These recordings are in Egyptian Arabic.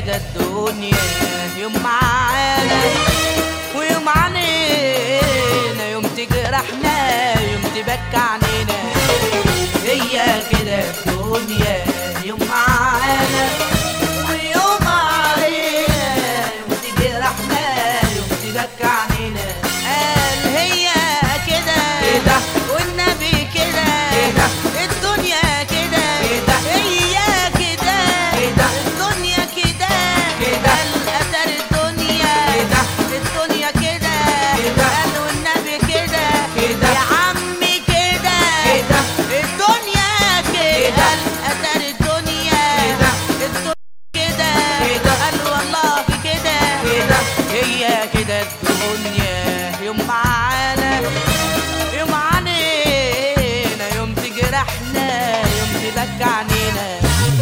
كده الدنيا يوم معانا ويوم علينا يوم تجرحنا يوم تبكى عنينا هي كده الدنيا يوم معانا ويوم علينا يوم تجرحنا يوم تبكى عنينا قال هي كده كده. والنبي كده كده. الدنيا كده كده. هي كده كده. الدنيا كده كده. القدر الدنيا كده. الدنيا كده كده. قال والنبي كده كده. يا عمي كده كده. الدنيا كده كده. القدر الدنيا كده. الدنيا كده كده. قال والله كده كده. هي كده الدنيا يوم معانا يوم علينا يوم تجرحنا يوم تبكى عنينا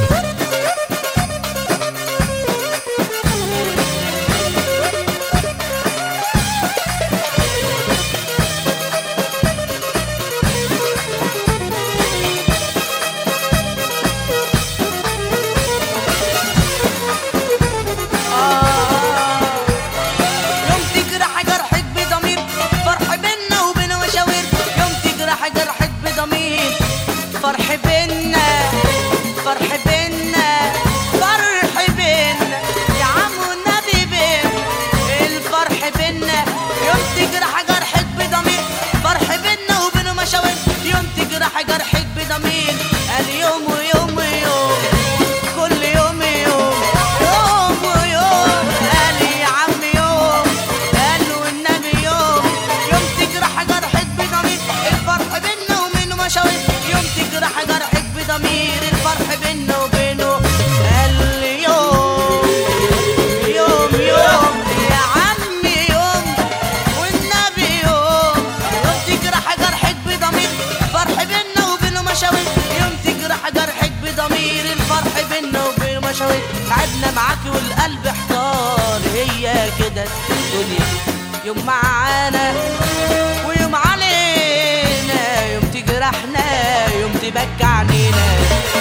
آه يوم تجرح جرحك بضمير فرح بينا وبين مشاوير يوم تجرح جرحك بضمير فرح بينا فرح بينا فرح بينا يا عم والنبي بينا الفرح بينا يوم تجرح جرحك بضمير فرح بينا وبين مشاوير يوم تجرح جرحك بضمير اليوم ويوم ويوم كل يوم يوم يوم ويوم قال يا عم يوم قال والنبي يوم يوم تجرح جرحك بضمير الفرح بينا وبينه مشاوير يوم تجرح جرحك بضمير الفرح بينا وبينه قال يوم يوم يوم يا عم يوم والنبي يوم يوم تجرح جرحك بضمير فرح بينا وبينه مشاوير يوم تجرح جرحك بضمير الفرح بينا وبينه مشاوير تعبنا معاكي والقلب احتار هي كده الدنيا يوم معانا ويوم علينا يوم تجرحنا يوم تبكى عنينا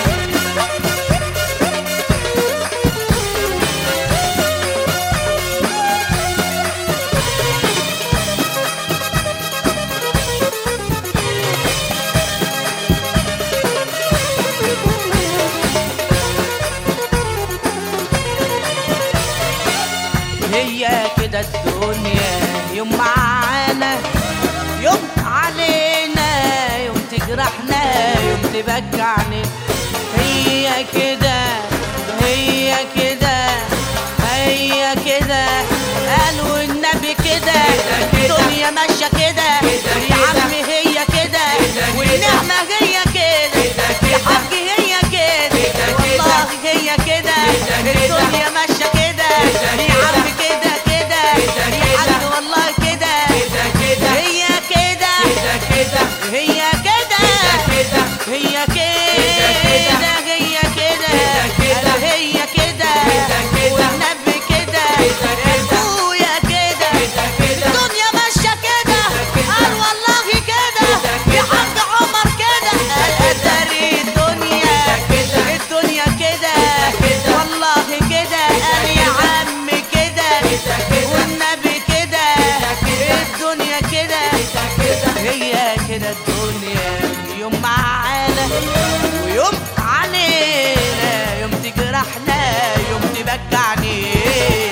هي كده الدنيا يوم معانا يوم علينا يوم تجرحنا يوم تبكى عنينا هي كده هي كده هي كده قالوا النبي كده كده. الدنيا ماشيه كده كده يا كده. عم هي كده كده كده. والنعمه هي كده كده يا كده. حاج هي كده كده كده. والله هي كده كده كده. الدنيا ماشيه كده كده يا عم كده. كده كده كده يا حاج كده. والله كده كده كده. هي كده كده كده. هي كده كده. هي كده كده كده. هي كده كده. قال هي كده كده كده. والنبي كده كده كده. ابويا كده كده كده. الدنيا ماشيه كده كده. قال والله كده كده يا كده. حاج عمر كده قال اتاري الدنيا كده. الدنيا كده كده. والله كده قال يا عم كده كده كده. والنبي كده كده. الدنيا كده كده. هي كده الدنيا يوم معانا ويوم علينا يوم تجرحنا يوم تبكى عنينا